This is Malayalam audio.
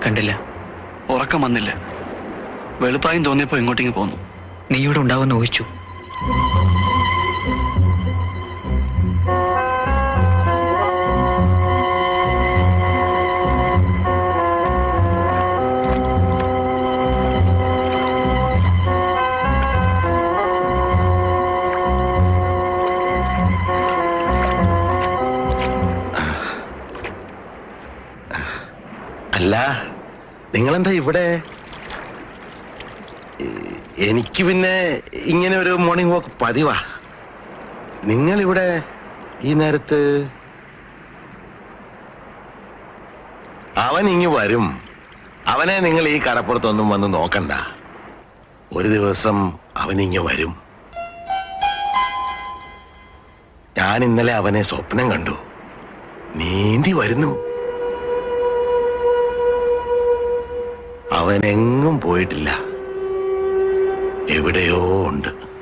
കണ്ടില്ല ഉറക്കം വന്നില്ല വെളുപ്പായും തോന്നിയപ്പോ ഇങ്ങോട്ടേക്ക് പോന്നു നീ ഇവിടെ ഉണ്ടാവുമെന്ന് ഊഹിച്ചു അല്ല നിങ്ങളെന്താ ഇവിടെ എ- എനിക്ക് പിന്നെ ഇങ്ങനെ ഒരു മോർണിംഗ് വാക്ക് പതിവാ നിങ്ങൾ ഇവിടെ ഈ നേരത്ത് അവൻ ഇങ്ങ് വരും അവനെ നിങ്ങൾ ഈ കടപ്പുറത്തൊന്നും വന്ന് നോക്കണ്ട ഒരു ദിവസം അവൻ ഇങ്ങ് വരും ഞാൻ ഇന്നലെ അവനെ സ്വപ്നം കണ്ടു നീന്തി വരുന്നു അവൻ എങ്ങും പോയിട്ടില്ല എവിടെയോ ഉണ്ട്